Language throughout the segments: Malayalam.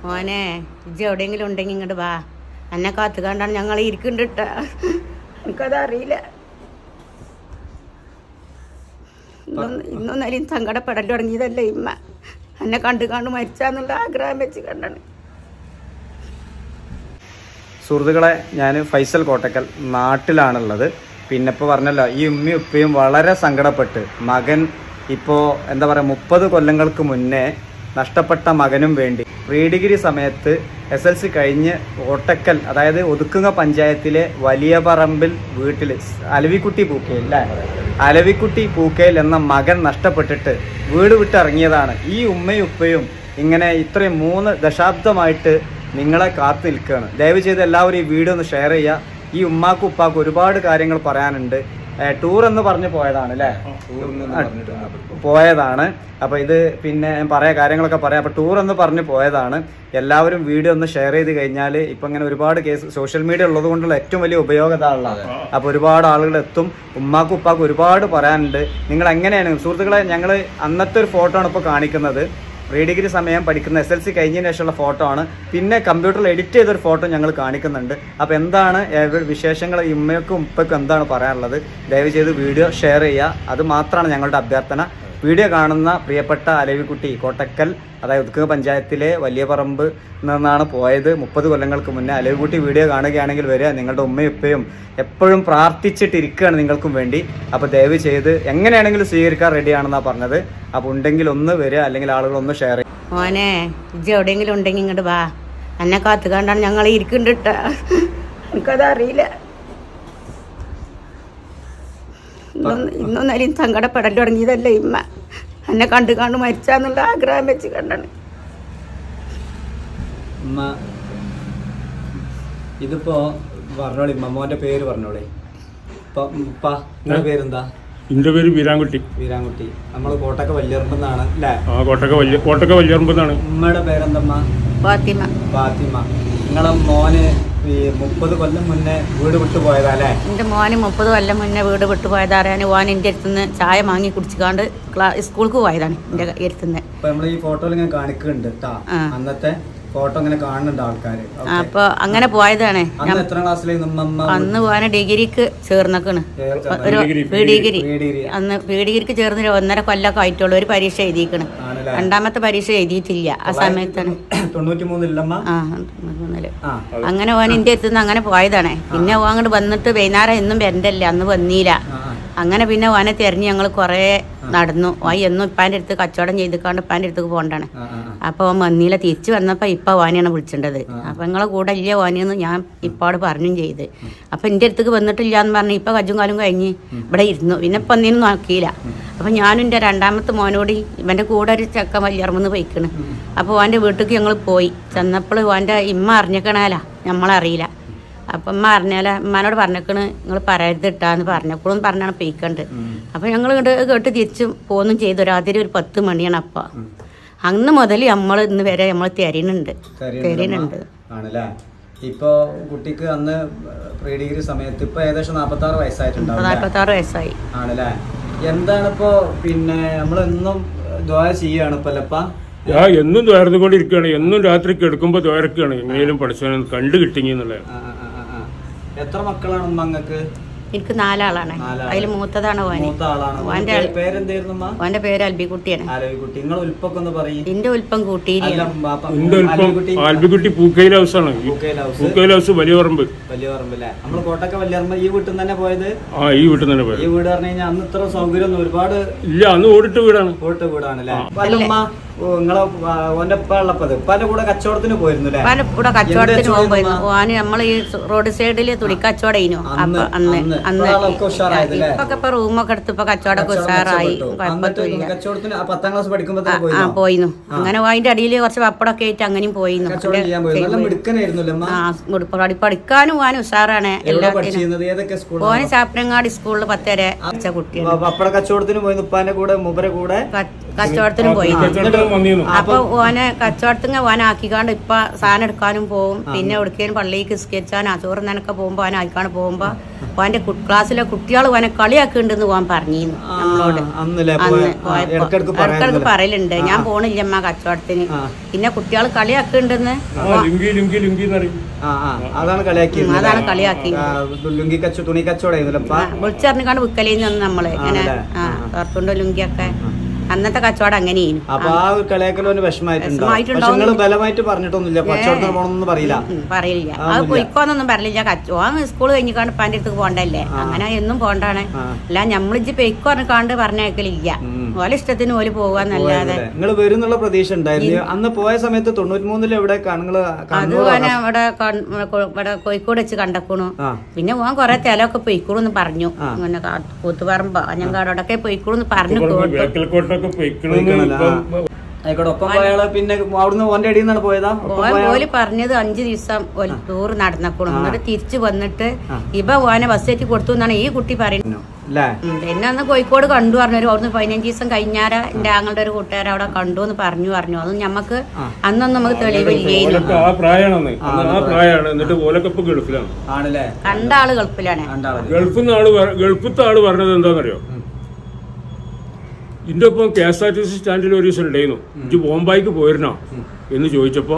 മോനെ ഇജ്ജ് എവിടെയെങ്കിലും ഉണ്ടെങ്കിൽ ഇങ്ങോട്ട് വാ എന്നെ കാത്തു കണ്ടാണ് ഞങ്ങൾ ഇരിക്കുന്നുണ്ട് എനിക്കത് അറിയില്ല ഇന്നൊന്നും ഇന്നൊന്നും സങ്കടപ്പെടൽ തുടങ്ങിയതല്ലേ ഇമ്മ എന്നെ കണ്ടു കണ്ട് മരിച്ചാന്നുള്ള ആഗ്രഹം വെച്ച് കണ്ടാണ് സുഹൃത്തുക്കളെ ഞാൻ ഫൈസൽ കോട്ടക്കൽ നാട്ടിലാണുള്ളത് പിന്നെ ഇപ്പോൾ പറഞ്ഞല്ലോ ഈ ഉമ്മയും ഉപ്പയും വളരെ സങ്കടപ്പെട്ട് മകൻ ഇപ്പോൾ എന്താ പറയുക മുപ്പത് കൊല്ലങ്ങൾക്ക് മുന്നേ നഷ്ടപ്പെട്ട മകനും വേണ്ടി പ്രീ ഡിഗ്രി സമയത്ത് എസ് എൽ സി കഴിഞ്ഞ് കോട്ടക്കൽ അതായത് ഒതുക്കുങ്ങ പഞ്ചായത്തിലെ വലിയ പറമ്പിൽ വീട്ടിൽ അലവിക്കുട്ടി പൂക്കയിൽ അല്ലേ അലവിക്കുട്ടി പൂക്കയിൽ എന്ന മകൻ നഷ്ടപ്പെട്ടിട്ട് വീട് വിട്ടിറങ്ങിയതാണ് ഈ ഉമ്മയും ഉപ്പയും ഇങ്ങനെ ഇത്രയും മൂന്ന് ദശാബ്ദമായിട്ട് നിങ്ങളെ കാത്തു നിൽക്കുകയാണ് ദയവ് ചെയ്ത് എല്ലാവരും ഈ വീഡിയോ ഒന്ന് ഷെയർ ചെയ്യുക ഈ ഉമ്മാക്കും ഉപ്പാക്കും ഒരുപാട് കാര്യങ്ങൾ പറയാനുണ്ട് ടൂർ എന്ന് പറഞ്ഞ് പോയതാണ് അല്ലേ പോയതാണ് അപ്പോൾ ഇത് പിന്നെ ഞാൻ പറയാം കാര്യങ്ങളൊക്കെ പറയാം അപ്പോൾ ടൂർ എന്ന് പറഞ്ഞ് പോയതാണ് എല്ലാവരും വീഡിയോ ഒന്ന് ഷെയർ ചെയ്ത് കഴിഞ്ഞാൽ ഇപ്പം ഇങ്ങനെ ഒരുപാട് കേസ് സോഷ്യൽ മീഡിയ ഉള്ളത് കൊണ്ടുള്ള ഏറ്റവും വലിയ ഉപയോഗത ഉള്ളത് അപ്പോൾ ഒരുപാട് ആളുകൾ എത്തും ഉമ്മാക്കും ഉപ്പാക്കും ഒരുപാട് പറയാനുണ്ട് നിങ്ങൾ എങ്ങനെയാണ് സുഹൃത്തുക്കളെ ഞങ്ങൾ അന്നത്തെ ഒരു ഫോട്ടോ ആണ് ഇപ്പോൾ കാണിക്കുന്നത് പ്രീ ഡിഗ്രി സമയം പഠിക്കുന്ന എസ് എൽ സി കഴിഞ്ഞതിന് ശേഷമുള്ള ഫോട്ടോ ആണ് പിന്നെ കമ്പ്യൂട്ടറിൽ എഡിറ്റ് ചെയ്തൊരു ഫോട്ടോ ഞങ്ങൾ കാണിക്കുന്നുണ്ട് അപ്പോൾ എന്താണ് ഏവ- വിശേഷങ്ങൾ ഈ ഉമ്മയ്ക്കും ഉപ്പയ്ക്കും എന്താണ് പറയാനുള്ളത് ദയവ് ചെയ്ത് വീഡിയോ ഷെയർ ചെയ്യുക അത് മാത്രമാണ് ഞങ്ങളുടെ അഭ്യർത്ഥന വീഡിയോ കാണുന്ന പ്രിയപ്പെട്ട അലവിക്കുട്ടി കോട്ടക്കൽ അതായത് ഉദ്ക്കുക പഞ്ചായത്തിലെ വലിയ പറമ്പ് നിന്നാണ് പോയത് മുപ്പത് കൊല്ലങ്ങൾക്ക് മുന്നേ അലവിക്കുട്ടി വീഡിയോ കാണുകയാണെങ്കിൽ വരിക നിങ്ങളുടെ ഉമ്മയും ഉപ്പയും എപ്പോഴും പ്രാർത്ഥിച്ചിട്ടിരിക്കുകയാണ് നിങ്ങൾക്കും വേണ്ടി അപ്പോൾ ദയവ് ചെയ്ത് എങ്ങനെയാണെങ്കിലും സ്വീകരിക്കാൻ റെഡിയാണെന്നാണ് പറഞ്ഞത് അപ്പോൾ ഉണ്ടെങ്കിൽ ഒന്ന് വരിക അല്ലെങ്കിൽ ആളുകൾ ഒന്ന് ഷെയർ ചെയ്യുക മോനെ ഇജ്ജ് എവിടെയെങ്കിലും ഉണ്ടെങ്കിൽ ഇങ്ങോട്ട് വാ എന്നെ കാത്തു കണ്ടാണ് ഞങ്ങൾ ഇരിക്കുന്നുണ്ട് എനിക്കത് അറിയില്ല ഇന്നൊന്നും ഇന്നൊന്നും സങ്കടപ്പെടൽ തുടങ്ങിയതല്ലേ ഇമ്മ എന്നെ കണ്ടു കണ്ട് മരിച്ചാന്നുള്ള ആഗ്രഹം വെച്ച് കണ്ടാണ് ഉമ്മ ഇതിപ്പോ പറഞ്ഞോളി മമ്മോന്റെ പേര് പറഞ്ഞോളി ഇപ്പൊ ഉപ്പ നിങ്ങളുടെ പേരെന്താ എൻ്റെ പേര് വീരാൻകുട്ടി വീരാൻകുട്ടി നമ്മൾ കോട്ടക്ക വല്യറമ്പെന്നാണ് അല്ലേ ആ കോട്ടക്ക വലിയ കോട്ടക്ക വലിയറമ്പെന്നാണ് ഉമ്മയുടെ പേരെന്തമ്മ ഫാത്തിമ ഫാത്തിമ നിങ്ങളെ മോന് ഈ മുപ്പത് കൊല്ലം മുന്നേ വീട് വിട്ടു പോയതാ അല്ലേ എൻ്റെ മോന് മുപ്പത് കൊല്ലം മുന്നേ വീട് വിട്ടു പോയത് അറിയാൻ ഓൻ എൻ്റെ അടുത്തുനിന്ന് ചായ വാങ്ങി കുടിച്ചുകൊണ്ട് ക്ലാ സ്കൂൾക്ക് പോയതാണ് എൻ്റെ അടുത്തുനിന്ന് അപ്പൊ നമ്മൾ ഈ ഫോട്ടോയിൽ ഇങ്ങനെ കാണിക്കുന്നുണ്ട് കേട്ടാ ആ. അന്നത്തെ ഫോട്ടോ ഇങ്ങനെ കാണുന്നുണ്ട് ആൾക്കാര് ഓക്കേ. അപ്പോൾ അങ്ങനെ പോയതാണ് അന്ന് എത്ര ക്ലാസ്സിലായിരുന്നു ഉമ്മ അന്ന് പോകാൻ ഡിഗ്രിക്ക് ചേർന്നേക്കണ് ഒരു degree, P degree pre degree അന്ന് പി ഡിഗ്രിക്ക് ചേർന്ന് ഒരു ഒന്നര കൊല്ലമൊക്കെ ആയിട്ടുള്ളൂ ഒരു പരീക്ഷ എഴുതിക്കണ് ആണല്ലേ രണ്ടാമത്തെ പരീക്ഷ എഴുതിയിട്ടില്ല ആ സമയത്താണ് തൊണ്ണൂറ്റി മൂന്നില്ലമ്മ ആ മൂന്നില് ആ അങ്ങനെ ഓൻ എൻ്റെ അടുത്ത് നിന്ന് അങ്ങനെ പോയതാണ് പിന്നെ ഓൻ അങ്ങോട്ട് വന്നിട്ട് വൈകുന്നേരം എന്നും വരണ്ടല്ലേ അന്ന് വന്നില്ല ആ, ആ. അങ്ങനെ പിന്നെ ഓനെ തിരഞ്ഞ് ഞങ്ങൾ കുറേ നടന്നു ഓൻ എന്നും ഇപ്പാൻ്റെ അടുത്ത് കച്ചവടം ചെയ്തിക്കാണ്ട് ഇപ്പാൻ്റെ അടുത്തേക്ക് പോകണ്ടാണ് ആ, ആ, ആ. അപ്പോൾ ഓൻ വന്നില്ല തിരിച്ചു വന്നപ്പോൾ ഇപ്പം വാനിയാണ് വിളിച്ചിട്ടത് അപ്പം നിങ്ങളെ കൂടെ ഇല്ല വാനിയെന്ന് ഞാൻ ഇപ്പാട് പറഞ്ഞും ചെയ്ത് അപ്പം എൻ്റെ അടുത്തേക്ക് വന്നിട്ടില്ല എന്ന് പറഞ്ഞ് ഇപ്പം കജ്ജും കാലും കഴിഞ്ഞ് ഇവിടെ ഇരുന്നു പിന്നെ ഇപ്പം ഒന്നിനും നോക്കിയില്ല അപ്പം ഞാനും എൻ്റെ രണ്ടാമത്തെ മോനോട് ഇവൻ്റെ കൂടെ ഒരു ചക്ക വലിയറമെന്ന് പോയിക്കണ് അപ്പോൾ ഓൻ്റെ വീട്ടിലേക്ക് ഞങ്ങൾ പോയി ചെന്നപ്പോൾ ഓൻ്റെ ഇമ്മ അറിഞ്ഞേക്കണാല നമ്മളറിയില്ല അപ്പം അമ്മ അറിഞ്ഞാല ഉമ്മാനോട് പറഞ്ഞേക്കണ് നിങ്ങൾ പറയരുത് ഇട്ടാന്ന് പറഞ്ഞപ്പോഴും പറഞ്ഞാണ് പെയ്ക്കണ്ട് അപ്പം ഞങ്ങൾ ഇങ്ങോട്ട് കേട്ട് തിരിച്ചും പോന്നും ചെയ്തു രാത്രി ഒരു പത്ത് മണിയാണ് അപ്പം അന്ന് മുതൽ നമ്മൾ ഇന്ന് വരെ നമ്മൾ തിരയുന്നുണ്ട് തിരയുന്നുണ്ട് ആണല്ലേ ഇപ്പൊ കുട്ടിക്ക് അന്ന് പ്രീ ഡിഗ്രി സമയത്ത് ഇപ്പൊ ഏകദേശം നാപ്പത്തി ആറ് വയസ്സായിട്ടുണ്ടാവും അല്ലേ? നാൽപ്പത്താറ് വയസ്സായി ആണല്ലേ എന്താണ് ഇപ്പോ പിന്നെ നമ്മളെന്നും ദ്വാര ചെയ്യാണ് ഇപ്പൊ അല്ലപ്പ ഞാൻ എന്നും ദ്വാരത്തുകൊണ്ടിരിക്കുകയാണ് എന്നും രാത്രി കിടക്കുമ്പോൾ ദ്വാരക്കാണ് എങ്ങനെയും പഠിച്ചവനെ കണ്ടു കിട്ടിയെന്നുള്ളത് ആ, ആ, ആ, ആ. എത്ര മക്കളാണ് ഉമ്മ അങ്ങക്ക് എനിക്ക് നാലാളാണ് നാലാള്. അതിൽ മൂത്തതാണ് ഓന് മൂത്ത ആളാണ് ഓന്റെ പേ- പേരെന്തായിരുന്നു ഉമ്മ ഓന്റെ പേര് അൽബിക്കുട്ടിയാണ് ആലോചിക്കുട്ടി നിങ്ങൾ ഉൽപ്പൊക്കെ ഒന്ന് പറയും ഇതിന്റെ ഉൽപ്പം കൂട്ടിയില്ല അല്ല ബാപ്പ എൻ്റെ ഇപ്പം ആലോചിക്കുട്ടി ആൽബിക്കുട്ടി പൂക്കയിൽ ഹൗസാണ് പൂക്കയിൽ ഹൗസ് പൂക്കയിൽ ഹൗസ് വലിയ പറമ്പ് വലിയ പറമ്പല്ലേ നമ്മൾ കോട്ടക്ക വലിയറമ്പ ഈ വീട്ടിൽ നിന്ന് തന്നെ പോയത് ആ ഈ വീട്ടിൽ തന്നെ ഈ പോയത് വീട് പറഞ്ഞു കഴിഞ്ഞാൽ അന്ന് ഇത്ര സൗകര്യം ഒന്നും ഒരുപാട് ഇല്ല അന്ന് ഓടിട്ട വീടാണ് പോയിട്ട് വീടാണല്ലേ വല്ലമ്മ നിങ്ങളെ ഓന്റെ ഉപ്പ ഉള്ളപ്പത് ഉപ്പാന്റെ കൂടെ കച്ചവടത്തിന് പോയിരുന്നു അല്ലേ ഓന്റെ കൂടെ കച്ചവടത്തിന് എന്താ പോകുമ്പോയിരുന്നു ചോദിക്കുന്നെ? ഓന് നമ്മൾ ഈ റോഡ് സൈഡിൽ തുണിക്കച്ചവടം ചെയ്യുന്നു അന്ന്, അപ്പൊ അന്ന് അന്ന്. അന്ന് ഇപ്പോഴാണൊക്കെ ഉഷാറായതല്ലേ? ഇപ്പൊക്കെ ഇപ്പൊ റൂമൊക്കെ എടുത്ത് ഇപ്പൊ കച്ചവടമൊക്കെ കച്ചവടം ഉഷാറായി മെച്ചപ്പെട്ടു. എന്നിട്ട് കുഴപ്പമില്ല കച്ചവടത്തിന് ആ പത്താം ക്ലാസ് പഠിക്കുമ്പോ ആ തന്നെ ആ, പോയിരുന്നോ? പോയിന്നു അങ്ങനെ അതിന്റെ അടിയിൽ കുറച്ച് പപ്പടമൊക്കെ ആയിട്ട് അങ്ങനെയും പോയിന്നു കച്ചവടം ചെയ്യാൻ പോയി നല്ല മിടുക്കനായിരുന്നല്ലേ അമ്മ ആ മുടി- പഠി- പഠിക്കാനും പോകാനും ഉഷാറാണ് എവിടെ എല്ലാത്തിനും പഠിച്ചിരുന്നത് ഏതൊക്കെ സ്കൂളിൽ ഓന് ചാപ്പനങ്ങാടി സ്കൂളിൽ പത്തര അച്ഛ കുട്ടിയാണ് പപ്പട കച്ചവടത്തിന് പോയി ഉപ്പാന്റെ കൂടെ മൂപ്പരെ കൂടെ ക- കച്ചവടത്തിനും പോയി കച്ചവടത്തിന് വന്നിരുന്നു അപ്പൊ ഓനെ കച്ചവടത്തിങ്ങ ഓനെ ആക്കിക്കാണ്ട് ഇപ്പൊ സാധനം എടുക്കാനും പോവും പിന്നെ എവിടേക്കും പള്ളിക്ക് സ്കെച്ചാൻ ചോറ് നനക്കെ പോകുമ്പോ ഓനെ ആയിക്കാണ്ട് പോകുമ്പോ ഓന്റെ കു- ക്ലാസ്സിലെ കുട്ടികൾ ഓനെ കളിയാക്കുന്നുണ്ടെന്ന് ഓൻ പറഞ്ഞിരുന്നു നമ്മളോട് അന്നല്ലേ അന്ന് പോയ- ആ, പോയപ്പോ ഇടയ്ക്കിടയ്ക്ക് ഇടക്കിടക്ക് പറയാറുണ്ടല്ലേ? പറയലുണ്ട് ഞാൻ പോണില്ലമ്മ കച്ചവടത്തിന് ആ. പിന്നെ കുട്ടികൾ കളിയാക്കുന്നുണ്ടെന്ന് ആ ലുങ്കി ലുങ്കി ലുങ്കി എന്ന് പറയും ആ ആ അതാണ് കളിയാക്കിയത് ഉം, അതാണ് കളിയാക്കി. ലുങ്കി കച്ച തുണി കച്ചവടമായിരുന്നല്ലപ്പ വിളിച്ചറിഞ്ഞാണ്ട് വിക്കലേന്ന് വന്ന് നമ്മള് ഇങ്ങനെ ആണല്ലേ? ആ ആ, ആ. കറുത്തുണ്ട് ലുങ്കിയൊക്കെ അന്നത്തെ കച്ചവടം അങ്ങനെയും അപ്പൊ ആ ഒരു കളിയാക്കൽ ഒരു വിഷമായിട്ടുണ്ടോ പക്ഷെ വിഷമായിട്ടുണ്ടാവും. നിങ്ങൾ ബലമായിട്ട് പറഞ്ഞിട്ടൊന്നുമില്ല കച്ചവടത്തിന് പോകണമെന്നൊന്നും പറയില്ല പറയില്ല ആ, അത് ഒന്നുമില്ല. പൊയ്ക്കോന്നൊന്നും പറയില്ല കച്ചോ സ്കൂൾ കഴിഞ്ഞിക്കാണ്ട് പാൻ്റെ അടുത്ത് പോകണ്ടല്ലേ അങ്ങനെ എന്നും പോണ്ടാണ് ആ. അല്ല ഞമ്മളിജ് പെയ്ക്കോ പറഞ്ഞിക്കാണ്ട് പറഞ്ഞേക്കലില്ല ഉം. ഓലെ ഇഷ്ടത്തിന് ഓല് പോവാന്നല്ലാതെ നിങ്ങൾ വരുന്നുള്ള പ്രതീക്ഷ ഉണ്ടായിരുന്നു അന്ന് പോയ സമയത്ത് തൊണ്ണൂറ്റി മൂന്നിൽ എവിടെ നിങ്ങൾ അത് കണ്ണൂർ ഓനെ ഇവിടെ കൺ- ഇവിടെ കോഴിക്കോട് വെച്ച് കണ്ടക്കണു ആ പിന്നെ ഓൻ കൊറേ തിലൊക്കെ പൊയ്ക്കോളൂന്ന് പറഞ്ഞു ആ. ഇങ്ങനെ കാ- കൂത്തുപറമ്പ് അഞ്ഞങ്കാടോടൊക്കെ പൊയ്ക്കോളൂന്ന് പറഞ്ഞു കേട്ടു ബേക്കൽക്കോട്ടൊക്കെ പൊയ്ക്കണെന്ന് പൊയ്ക്കണല്ലോ, ഇപ്പം ആയിക്കോട്ടെ ഒപ്പം പോയ ആള് പിന്നെ അവിടുന്ന് ഓന്റെ അടിയിൽ നിന്നാണ് പോയതാ ഒപ്പം ഓൻ പോയ ഓല് പറഞ്ഞത് അഞ്ചു ദിവസം ഒരു ടൂർ നടന്നക്കണു എന്നിട്ട് തിരിച്ചു വന്നിട്ട് ആ. ഇപ്പൊ ഓനെ ബസ്സേറ്റി കൊടുത്തു എന്നാണ് ഈ കുട്ടി പറയുന്നത് അല്ലേ ഉം, പിന്നെ അന്ന് കോഴിക്കോട് കണ്ടു പറഞ്ഞു ഒരു അവിടുന്ന് പതിനഞ്ച് ദിവസം കഴിഞ്ഞാര എന്റെ ആങ്ങളുടെ ഒരു കൂട്ടുകാരൻ അവിടെ കണ്ടു എന്ന് പറഞ്ഞു പറഞ്ഞു അത് ഞമ്മക്ക് ആ. അന്നൊന്നും നമുക്ക് തെളിവില്ലേനു ഓലൊക്കെ ആ പ്രായമാണെന്ന് അന്ന് ആ പ്രായമാണ് എന്നിട്ട് ഓലൊക്കെ ഇപ്പൊ ഗൾഫിലാണ് ആണല്ലേ കണ്ട ആള് ഗൾഫിലാണ് രണ്ടാള് ഗൾഫിൽ നിന്ന് ആള് പറ- ഗൾഫിലത്തെ ആള് പറഞ്ഞത് എന്താണെന്നറിയോ ഇന്റെ ഒപ്പം K S R T C സ്റ്റാൻഡിൽ ഒരു ദിവസം ഉണ്ടായിരുന്നു ഇജ്ജ് ബോംബായിക്ക് പോയിരുന്നോ എന്ന് ചോദിച്ചപ്പോ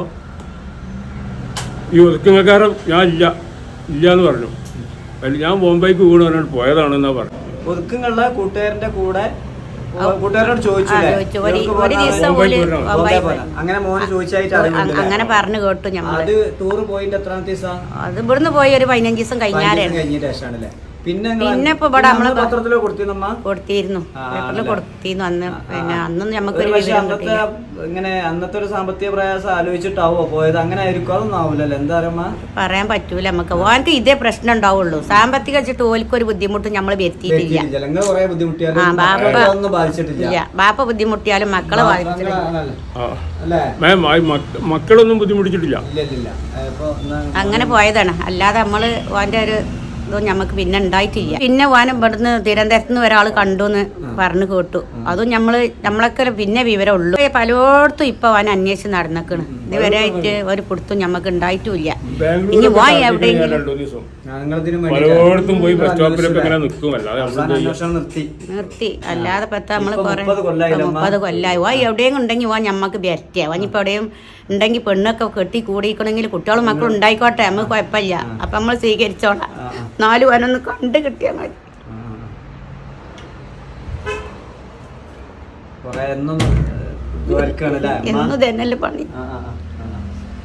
ഈ ഒതുക്കങ്ങക്കാരൻ ഞാൻ ഇല്ല ഇല്ല എന്ന് പറഞ്ഞു അതിൽ ഞാൻ ബോംബായിക്ക് വീണ് പറഞ്ഞാൽ പോയതാണെന്നാ പറഞ്ഞു ഒതുക്കങ്ങളുടെ കൂട്ടുകാരന്റെ കൂടെ കൂട്ടുകാരോട് ആ, ചോദിച്ചില്ലേ ചോദിച്ചു. ഒരു ഇവർക്ക് ഒരു പോകാൻ ദിവസം ആളെ- ഓല് പോകാൻ ബൊമ്പായി പോകാൻ പോയി. അങ്ങനെ മോന് ചോദിച്ചായിട്ട് അ- അറിവുണ്ടല്ലേ അങ്ങനെ പറഞ്ഞു കേട്ടു ഞമ്മള് അത് ടൂറ് പോയിട്ട് എത്രാമത്തെ ദിവസം അത് ഇവിടുന്ന് പോയി ഒരു പതിനഞ്ച് ദിവസം കഴിഞ്ഞാരാണ് കഴിഞ്ഞിട്ട് ശേഷമാണല്ലേ പിന്നെ നിങ്ങള് പിന്നെ ഇപ്പൊ ഇവിടെ അന്ന് നമ്മള് പത്രത്തിലോ കൊടുത്തിരുന്നമ്മ കൊടുത്തിരുന്നു ആ, പേപ്പറിൽ ആണല്ലേ? കൊടുത്തിരുന്നു അന്ന് പിന്നെ അന്നൊന്നും ഒരു ഞമ്മക്കൊരു പക്ഷെ വിവരം അന്നത്തെ കിട്ടിയില്ല ഇങ്ങനെ അന്നത്തെ ഒരു സാമ്പത്തിക പ്രയാസം ആലോചിച്ചിട്ടാവോ പോയത് അങ്ങനെ ആയിരിക്കും അതൊന്നും ആവൂലല്ലോ എന്താ പറയുമ്പോ പറയാൻ പറ്റൂല നമുക്ക് ഓനക്ക് ഇതേ പ്രശ്നം ഉണ്ടാവുള്ളൂ സാമ്പത്തിക വെച്ചിട്ട് ഓൽക്കൊരു ബുദ്ധിമുട്ട് നമ്മൾ വരുത്തിയിട്ടില്ല നിങ്ങൾ കുറെ ബുദ്ധിമുട്ടിയാലും ആ, ബാപ്പ- മക്കളെ ഒന്നും ബാധിച്ചിട്ടില്ല ഇല്ല ബാപ്പ ബുദ്ധിമുട്ടിയാലും മക്കളെ ബാധിച്ചിട്ടില്ല അങ്ങനല്ലേ? ആ അല്ലേ മാം ആ മക്ക- മക്കളൊന്നും ബുദ്ധിമുട്ടിച്ചിട്ടില്ല ഇല്ല ഇല്ല ഇല്ല ഇപ്പൊ എന്നാ അങ്ങനെ പോയതാണ് അല്ലാതെ നമ്മള് ഓന്റെ ഒരു ഇതും നമുക്ക് പിന്നെ ഉണ്ടായിട്ടില്ല പിന്നെ ഓൻ ഇവിടുന്ന് തിരുവനന്തപുരത്ത് നിന്ന് ഒരാൾ കണ്ടു എന്ന് പറഞ്ഞു കേട്ടു അതും നമ്മള് നമ്മളൊക്കെ പിന്നെ വിവരം ഉള്ളൂ പലയിടത്തും ഇപ്പൊ ഓൻ അന്വേഷിച്ച് നടന്നേക്കണ് ഇതുവരെ ആയിട്ട് ഒരു പിടുത്തും നമുക്ക് ഉണ്ടായിട്ടുമില്ല ഇനി ബാംഗ്ലൂർ പോയി എവിടെയെങ്കിലും രണ്ടു ദിവസം ഞങ്ങളിതിനു പലയിടത്തും പോയി ബസ് സ്റ്റോപ്പിലൊക്കെ ഇങ്ങനെ നിൽക്കും അല്ലാതെ നമ്മൾ അവസാനം അന്വേഷണം നിർത്തി നിർത്തി അല്ലാതെ പത്ത നമ്മള് ഇപ്പൊ കൊറേ മുപ്പത് കൊല്ലായില്ലേ അമ്മ? മുപ്പത് കൊല്ലായി ഓ എവിടെയും ഉണ്ടെങ്കിൽ ഓ ഞമ്മക്ക് ബെറ്റിയാ ഓനിപ്പോ എവിടെയും ഉണ്ടെങ്കിൽ പെണ്ണൊക്കെ കെട്ടി കൂടിക്കണമെങ്കിൽ കുട്ടികളും മക്കളും ഉണ്ടായിക്കോട്ടെ നമുക്ക് കുഴപ്പമില്ല അപ്പൊ നമ്മൾ സ്വീകരിച്ചോളാം ആ, ആ. നാല് വനൊന്ന് കണ്ടു കിട്ടിയാൽ മതി ആ, ആ. കൊറേ എന്നും ദ്വാരക്കാണല്ലേ അമ്മ? എന്നും തന്നെയല്ലേ പണി ആ, ആ, ആ, ആ.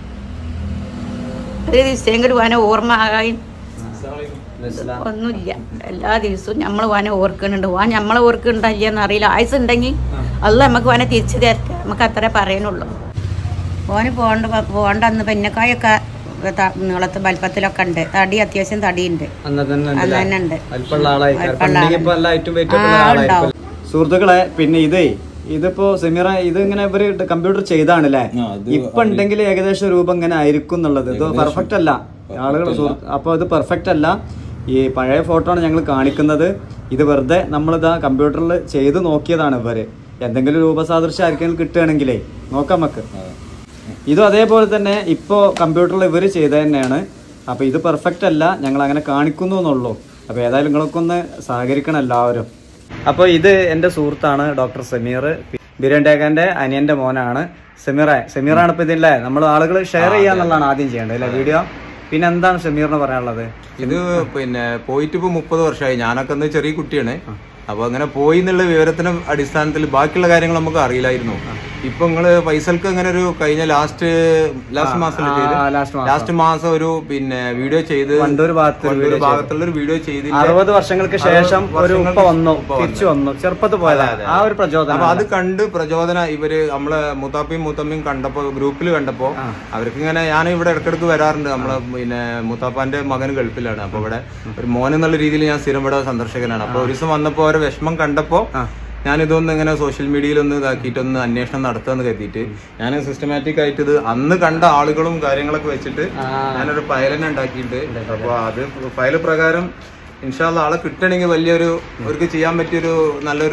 ഒരു ദിവസം വാന ഓർമ്മ ആകാൻ മനസ്സിലാ- ഒന്നുമില്ല എല്ലാ ദിവസവും നമ്മൾ വാന ഓർക്കുന്നുണ്ട് വാ നമ്മളെ ഓർക്കുന്നുണ്ടല്ലെന്ന് അറിയില്ല ആയുസ് ഉണ്ടെങ്കിൽ അല്ല നമുക്ക് വാന തിരിച്ചു തരട്ടെ നമുക്ക് അത്രേ പറയാനുള്ളൂ ഓന് പോകണ്ട പോകണ്ട അന്ന് പെന്നക്കായൊക്കെ ത- നീളത്ത് വലിപ്പത്തിലൊക്കെ ഉണ്ട് തടി അത്യാവശ്യം തടിയുണ്ട് അന്ന് തന്നെ അന്ന് ഉണ്ടല്ലേ? തന്നെ ഉണ്ട് വലിപ്പമുള്ള ആളായിരിക്കും. വലിപ്പമുള്ള പണ്ടെങ്കിൽ ഇപ്പൊ എല്ലാ ഏറ്റവും weight ഒക്കെ ഉള്ള ആ, ആളായിരിക്കും. സുഹൃത്തുക്കളെ പിന്നെ ഇതേ ഇതിപ്പോ സെമീറ ഇത് ഇങ്ങനെ ഇവര് കമ്പ്യൂട്ടർ ചെയ്താണല്ലേ ഇപ്പൊ ഉണ്ടെങ്കിൽ ഏകദേശം രൂപം ഇങ്ങനെ ആയിരിക്കും എന്നുള്ളത് ഇത് പെർഫെക്റ്റ് അല്ല ആളുകൾ അപ്പൊ ഇത് പെർഫെക്റ്റ് അല്ല ഈ പഴയ ഫോട്ടോ ആണ് ഞങ്ങൾ കാണിക്കുന്നത് ഇത് വെറുതെ നമ്മളിതാ കമ്പ്യൂട്ടറിൽ ചെയ്ത് നോക്കിയതാണ് ഇവര് എന്തെങ്കിലും രൂപസാദൃശ്യം ആർക്കെങ്കിലും കിട്ടുകയാണെങ്കിലേ നോക്കാം നമുക്ക് ഇതും അതേപോലെ തന്നെ ഇപ്പോൾ കമ്പ്യൂട്ടറിൽ ഇവർ ചെയ്ത തന്നെയാണ് അപ്പോൾ ഇത് പെർഫെക്റ്റ് അല്ല ഞങ്ങൾ അങ്ങനെ കാണിക്കുന്നു എന്നുള്ളൂ അപ്പോൾ ഏതായാലും നിങ്ങളൊക്കെ ഒന്ന് സഹകരിക്കണം എല്ലാവരും അപ്പോൾ ഇത് എൻ്റെ സുഹൃത്താണ് ഡോക്ടർ സമീർ ബിരണ്ടേഖാൻ്റെ അനിയൻ്റെ മോനാണ് സമീറെ സമീറാണ് ഇപ്പോൾ ഇതില്ലേ നമ്മൾ ആളുകൾ ഷെയർ ചെയ്യാന്നുള്ളതാണ് ആദ്യം ചെയ്യേണ്ടത് അല്ലേ വീഡിയോ പിന്നെ എന്താണ് സമീറിന് പറയാനുള്ളത് ഇത് പിന്നെ പോയിട്ട് ഇപ്പൊ മുപ്പത് വർഷമായി ഞാനൊക്കെ അന്ന് ചെറിയ കുട്ടിയാണ് അപ്പൊ അങ്ങനെ പോയി എന്നുള്ള വിവരത്തിന്റെ അടിസ്ഥാനത്തിൽ ബാക്കിയുള്ള കാര്യങ്ങൾ നമുക്ക് അറിയില്ലായിരുന്നു ഇപ്പൊ നിങ്ങള് ഫൈസൽക്ക് അങ്ങനെ ഒരു കഴിഞ്ഞ ലാസ്റ്റ് ലാസ്റ്റ് മാസം last മാസം. ലാസ്റ്റ് മാസം ഒരു പിന്നെ വീഡിയോ ചെയ്ത് വണ്ടൂർ ഭാഗത്ത് ഒരു വണ്ടൂർ video ഭാഗത്തുള്ള ഒരു വീഡിയോ ചെയ്ത് അറുപത് വർഷങ്ങൾക്ക് ശേഷം ഒരു ഉപ്പ വന്നു തിരിച്ചു വന്നു ചെറുപ്പത്തിൽ പോയതാണ് ആ ഒരു പ്രചോദനം അപ്പൊ അത് കണ്ട് പ്രചോദന ഇവര് നമ്മളെ മുത്താപ്പിയും മുത്തമ്മയും കണ്ടപ്പോ ഗ്രൂപ്പിൽ കണ്ടപ്പോ അവർക്ക് ഇങ്ങനെ ഞാൻ ഇവിടെ ഇടക്കിടക്ക് വരാറുണ്ട് നമ്മളെ പിന്നെ മുത്താപ്പാന്റെ മകൻ ഗൾഫിലാണ് അപ്പൊ ഇവിടെ ഒരു മോൻ എന്നുള്ള രീതിയിൽ ഞാൻ സ്ഥിരം ഇവിടെ സന്ദർശകനാണ് അപ്പൊ ഒരു ദിവസം വന്നപ്പോ അവരെ വിഷമം കണ്ടപ്പോ ഞാൻ ഇതൊന്ന് ഇങ്ങനെ സോഷ്യൽ മീഡിയയിൽ ഒന്ന് ഇതാക്കിയിട്ട് ഒന്ന് അന്വേഷണം നടത്തുമെന്ന് കരുതിയിട്ട് ഞാൻ സിസ്റ്റമാറ്റിക് ആയിട്ട് ഇത് അന്ന് കണ്ട ആളുകളും കാര്യങ്ങളൊക്കെ വെച്ചിട്ട് ഞാനൊരു ഫയൽ തന്നെ ഉണ്ടാക്കിയിട്ട് അപ്പൊ അത് ഫയൽ പ്രകാരം ഇൻഷാല്ല ആളെ കിട്ടണമെങ്കിൽ വലിയൊരു അവർക്ക് ചെയ്യാൻ പറ്റിയൊരു നല്ലൊരു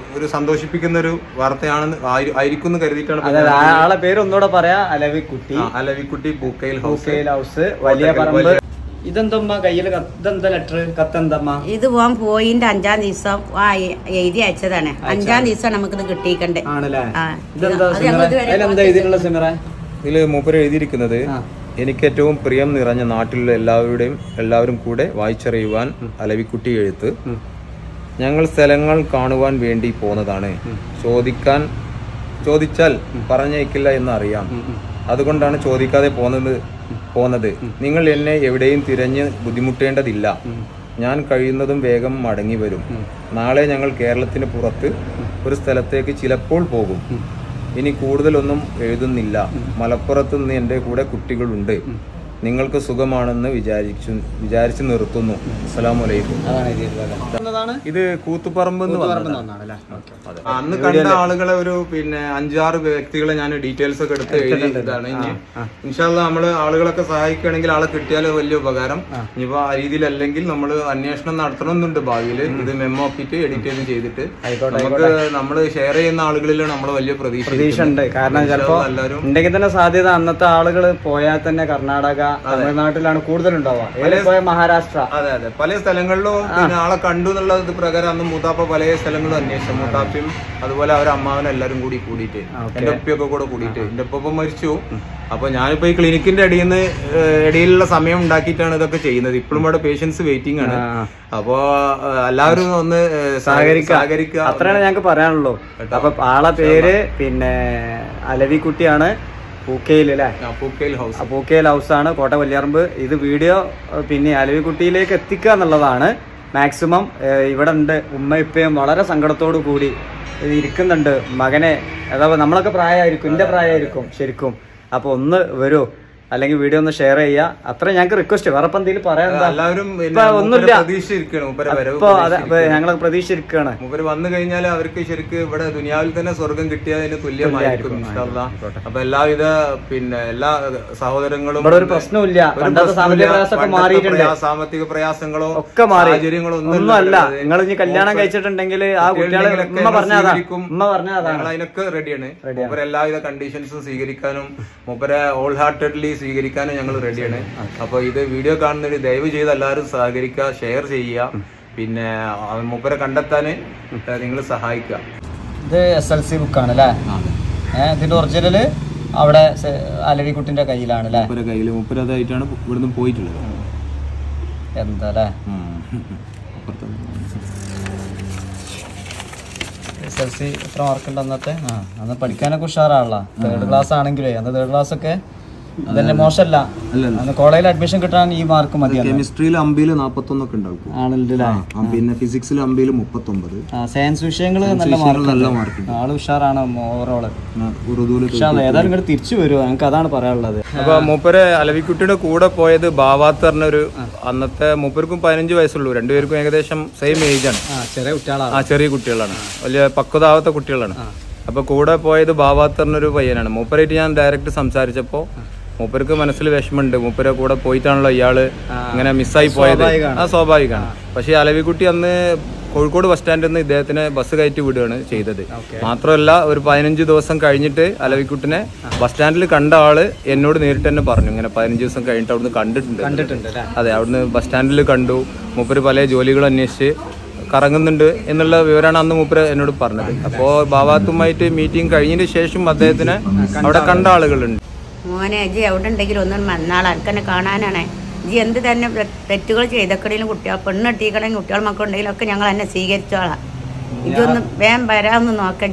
ഒരു സന്തോഷിപ്പിക്കുന്ന ഒരു വാർത്തയാണെന്ന് ആയി- ആയിരിക്കും എന്ന് കരുതിയിട്ടാണ് ഇപ്പൊ അതായത് ഞാൻ- ആളെ പേര് ഒന്നുകൂടെ പറയാ അലവിക്കുട്ടി ആ, Alavikutty Pookkayil house house house വലിയ പറമ്പ് ഇതെന്തമ്മ കയ്യില് കത്ത്- ഇതെന്താ ലെറ്റർ കത്തെന്തമ്മ ഇത് പോകാൻ പോയിന്റെ അഞ്ചാം ദിവസം ആ എ- എഴുതി അയച്ചതാണ് അഞ്ചാം ദിവസം നമുക്കിത് കിട്ടിയിക്കണ്ടേ ആണല്ലേ ആ. ഇതെന്താ അത് സിമറ ഞങ്ങൾ ഇതുവരെ അതിലെന്താ ഇതിനുള്ള സിമറ ഇതില് മൂപ്പര് എഴുതിയിരിക്കുന്നത് ആ. എനിക്ക് ഏറ്റവും പ്രിയം നിറഞ്ഞ നാട്ടിലുള്ള എല്ലാവരുടെയും എല്ലാവരും കൂടെ വായിച്ചറിയുവാൻ അലവിക്കുട്ടി എഴുത്ത് ഞങ്ങൾ സ്ഥലങ്ങൾ കാണുവാൻ വേണ്ടി പോന്നതാണ് ചോദിക്കാൻ ചോദിച്ചാൽ പറഞ്ഞേക്കില്ല എന്ന് അറിയാം അതുകൊണ്ടാണ് ചോദിക്കാതെ പോന്നത് പോന്നത് നിങ്ങൾ എന്നെ എവിടെയും തിരഞ്ഞ് ബുദ്ധിമുട്ടേണ്ടതില്ല ഞാൻ കഴിയുന്നതും വേഗം മടങ്ങി വരും നാളെ ഞങ്ങൾ കേരളത്തിന് പുറത്ത് ഒരു സ്ഥലത്തേക്ക് ചിലപ്പോൾ പോകും ഇനി കൂടുതലൊന്നും എഴുതുന്നില്ല മലപ്പുറത്ത് നിന്ന് എൻ്റെ കൂടെ കുട്ടികളുണ്ട് നിങ്ങൾക്ക് സുഖമാണെന്ന് വിചാരിച്ചു വിചാരിച്ചു നിർത്തുന്നു അസ്സലാമു അലൈക്കും അതാണ് എഴുതിയിട്ടുള്ളത് എന്നതാണ് ഇത് കൂത്തുപറമ്പ് എന്ന് പറഞ്ഞതാണ്. ഒന്നാണല്ലേ അതെ. അന്ന് കണ്ട ആളുകളെ ഒരു പിന്നെ അഞ്ചാറ് വ്യക്തികളെ ഞാൻ ഡീറ്റെയിൽസ് ഒക്കെ എടുത്ത് എഴുതി ഇതാണ് ഇനി ഇൻഷാല്ല നമ്മള് ആളുകളൊക്കെ സഹായിക്കുകയാണെങ്കിൽ ആളെ കിട്ടിയാൽ വലിയ ഉപകാരം ഇനിയിപ്പോ ആ രീതിയിലല്ലെങ്കിൽ നമ്മൾ അന്വേഷണം നടത്തണമെന്നുണ്ട് ഭാവിയിൽ ഇത് മെമ്മോ ആക്കിയിട്ട് എഡിറ്റ് ചെയ്ത് ചെയ്തിട്ട് നമുക്ക് നമ്മൾ ഷെയർ ചെയ്യുന്ന ആളുകളിൽ നമ്മൾ വലിയ പ്രതീക്ഷ പ്രതീക്ഷ ഉണ്ട് കാരണം ഇൻഷാ ചിലപ്പോ അല്ലാ എല്ലാവരും ഉണ്ടെങ്കിൽ തന്നെ സാധ്യത അന്നത്തെ ആളുകൾ പോയാൽ തന്നെ കർണാടക തമിഴ്നാട്ടിലാണ് കൂടുതൽ ഉണ്ടാവുക ഏതിൽ പോയ മഹാരാഷ്ട്ര അതെ അതെ പല സ്ഥലങ്ങളിലും പിന്നെ ആളെ കണ്ടു എന്നുള്ള ഇത് പ്രകാരം അന്ന് മൂത്താപ്പ പല സ്ഥലങ്ങളും അന്വേഷിച്ചു മൂത്താപ്പയും അതുപോലെ അവരെ അമ്മാവനും എല്ലാരും കൂടി കൂടിയിട്ട് എന്റെ ഉപ്പയൊക്കെ കൂടെ കൂടിയിട്ട് എന്റെ ഉപ്പ മരിച്ചു അപ്പൊ ഞാനിപ്പോ ഈ ക്ലിനിക്കിന്റെ അടിയിൽ നിന്ന് ഇടയിലുള്ള സമയം ഉണ്ടാക്കിയിട്ടാണ് ഇതൊക്കെ ചെയ്യുന്നത് ഇപ്പോഴും ഇവിടെ പേഷ്യൻസ് വെയിറ്റിംഗ് ആണ് അപ്പോ ഏഹ്, എല്ലാവരും ഒന്ന് ഏഹ്, സഹകരിക്കുക സഹകരിക്കുക അത്രയാണ് ഞങ്ങൾക്ക് പറയാനുള്ളൂ അപ്പൊ ആളെ പേര് പിന്നെ അലവിക്കുട്ടിയാണ് പൂക്കയിൽ അല്ലേ ആ, പൂക്കയിൽ ഹൗസ് ആ പൂക്കയിൽ ഹൗസാണ് കോട്ട വല്യാറമ്പ് ഇത് വീഡിയോ ഏഹ്, പിന്നെ അലവിക്കുട്ടിയിലേക്ക് എത്തിക്കുക എന്നുള്ളതാണ് മാക്സിമം ഏഹ്, ഇവിടെ ഉണ്ട് ഉമ്മ ഇപ്പയും വളരെ സങ്കടത്തോടു കൂടി ഇത് ഇരിക്കുന്നുണ്ട് മകനെ അഥവാ നമ്മളൊക്കെ പ്രായമായിരിക്കും എന്റെ പ്രായമായിരിക്കും ശരിക്കും അപ്പൊ ഒന്ന് വരൂ അല്ലെങ്കിൽ വീഡിയോ ഒന്ന് ഷെയർ ചെയ്യുക അത്ര ഞങ്ങൾക്ക് റിക്വസ്റ്റ് വേറെ ഇപ്പൊ എന്തെങ്കിലും പറയാൻ എന്താ? എല്ലാവരും പിന്നെ ഇപ്പൊ ഒന്നുമില്ല മൂപ്പരെ പ്രതീക്ഷിച്ചിരിക്കുകയാണ് മൂപ്പരെ വരവ് ഇപ്പൊ അതെ ഞങ്ങൾ പ്രതീക്ഷിച്ചിരിക്കുകയാണ് മൂപ്പര് വന്നു കഴിഞ്ഞാൽ അവർക്ക് ശരിക്ക് ഇവിടെ ദുനിയാവിൽ തന്നെ സ്വർഗം കിട്ടിയതിന് തുല്യമായിരിക്കും ഇൻഷാല്ലാ. അപ്പൊ എല്ലാവിധ പിന്നെ എല്ലാ സഹോദരങ്ങളും ഇവിടെ ഒരു പ്രശ്നവുമില്ല ഒരു പണ്ടത്തെ സാമ്പത്തിക പ്രശ്നവുമില്ല. പ്രയാസമൊക്കെ പണ്ടത്തെ മാറിയിട്ടുണ്ട് പ്രയാ- സാമ്പത്തിക പ്രയാസങ്ങളോ ഒക്കെ മാറി സാഹചര്യങ്ങളോ ഒന്നും അല്ല നിങ്ങൾ ഇനി കല്യാണം കഴിച്ചിട്ടുണ്ടെങ്കിൽ ആ കുട്ടികളെ ഉമ്മ പറഞ്ഞതാ ഉമ്മ പറഞ്ഞതാണ് ഞങ്ങൾ അതിനൊക്കെ റെഡിയാണ് മൂപ്പര് എല്ലാവിധ കണ്ടീഷൻസും സ്വീകരിക്കാനും മൂപ്പരെ ഓൾ ഹാർട്ടഡ്ലി സ്വീകരിക്കാനും ഞങ്ങൾ റെഡിയാണ് അപ്പൊ ഇത് വീഡിയോ കാണുന്നതിന് ദയവ് ചെയ്ത് എല്ലാവരും സഹകരിക്കുക ഷെയർ ചെയ്യുക പിന്നെ ആ മൂപ്പരെ കണ്ടെത്താന് നിങ്ങൾ സഹായിക്കുക ഇത് എസ് എൽ സി ബുക്കാണ് അല്ലേ ഏഹ് ഇതിന്റെ ഒറിജിനല് അവിടെ അലവിക്കുട്ടിന്റെ കയ്യിലാണ് അല്ലേ മൂപ്പരെ കയ്യിൽ മൂപ്പര് അതായിട്ടാണ് ഇവിടുന്ന് പോയിട്ടുള്ളത് എന്താ അല്ലേ എസ് എൽ സി എത്ര മാർക്ക് ഉണ്ട് അന്നത്തെ ആ അന്ന് പഠിക്കാനൊക്കെ ഉഷാറാണല്ലോ തേർഡ് ക്ലാസ് ആണെങ്കിലേ അന്ന് തേർഡ് ക്ലാസ് ഒക്കെ അതന്നെ മോശമല്ല അന്ന് കോളേജിൽ അഡ്മിഷൻ കിട്ടാൻ ഈ മാർക്ക് മതി കെമിസ്ട്രിയിൽ അമ്പതിൽ നാപ്പത്തൊന്നൊക്കെ ഉണ്ടാവും ആണല്ലേ ആ, പിന്നെ ഫിസിക്സിൽ അമ്പതിൽ മുപ്പത്തൊമ്പത് ആ സയൻസ് വിഷയങ്ങൾ നല്ല നല്ല മാർക്ക് ആള് ഉഷാറാണ് ഓവറോള് ഉറുദുവിൽ ഏതായാലും ഇങ്ങോട്ട് തിരിച്ചു വരുമോ ഞങ്ങൾക്ക് അതാണ് പറയാനുള്ളത് അപ്പൊ മൂപ്പര് അലവിക്കുട്ടിയുടെ കൂടെ പോയത് ബാവാത്ത് പറഞ്ഞൊരു അന്നത്തെ മൂപ്പർക്കും പതിനഞ്ച് വയസ്സുള്ളൂ രണ്ടുപേർക്കും ഏകദേശം സെയിം ഏജ് ആണ് ആ ചെറിയ കുട്ടികളാണ് ആ ചെറിയ കുട്ടികളാണ് വലിയ പക്വതാവാത്ത കുട്ടികളാണ് അപ്പൊ കൂടെ പോയത് ബാവാത്ത് പറഞ്ഞൊരു പയ്യനാണ് മൂപ്പരായിട്ട് ഞാൻ ഡയറക്റ്റ് സംസാരിച്ചപ്പോ മൂപ്പർക്ക് മനസ്സിൽ വിഷമമുണ്ട് മൂപ്പരെ കൂടെ പോയിട്ടാണല്ലോ ഇയാള് ഇങ്ങനെ മിസ്സായി പോയത് ആ സ്വാഭാവികമാണ് പക്ഷേ അലവിക്കുട്ടി അന്ന് കോഴിക്കോട് ബസ് സ്റ്റാൻഡിൽ നിന്ന് ഇദ്ദേഹത്തിനെ ബസ് കയറ്റി വിടുകയാണ് ചെയ്തത് മാത്രമല്ല ഒരു പതിനഞ്ച് ദിവസം കഴിഞ്ഞിട്ട് അലവിക്കുട്ടിനെ ബസ് സ്റ്റാൻഡിൽ കണ്ട ആള് എന്നോട് നേരിട്ട് തന്നെ പറഞ്ഞു ഇങ്ങനെ പതിനഞ്ച് ദിവസം കഴിഞ്ഞിട്ട് അവിടുന്ന് കണ്ടിട്ടുണ്ട് കണ്ടിട്ടുണ്ട് അല്ലേ അതെ അവിടുന്ന് ബസ് സ്റ്റാൻഡിൽ കണ്ടു മൂപ്പര് പല ജോലികൾ അന്വേഷിച്ച് കറങ്ങുന്നുണ്ട് എന്നുള്ള വിവരമാണ് അന്ന് മൂപ്പര് എന്നോട് പറഞ്ഞത് അപ്പോൾ ബാവാത്തുമായിട്ട് മീറ്റിംഗ് കഴിഞ്ഞതിന് ശേഷം അദ്ദേഹത്തിനെ അവിടെ കണ്ട ആളുകളുണ്ട് മോനെ ജി എവിടെ ഉണ്ടെങ്കിലും ഒന്നും വന്നാൾ അനക്കെന്നെ കാണാനാണ് ജി എന്ത് തന്നെ തെ- തെറ്റുകൾ ചെയ്തക്കടയിലും കുട്ടികൾ പെണ്ണെട്ടിക്കണമെങ്കിൽ കുട്ടികൾ മക്കളുണ്ടെങ്കിലും ഒക്കെ ഞങ്ങൾ എന്നെ സ്വീകരിച്ചോളാം ഇതൊന്ന് വേഗം വരാമെന്ന് നോക്കാൻ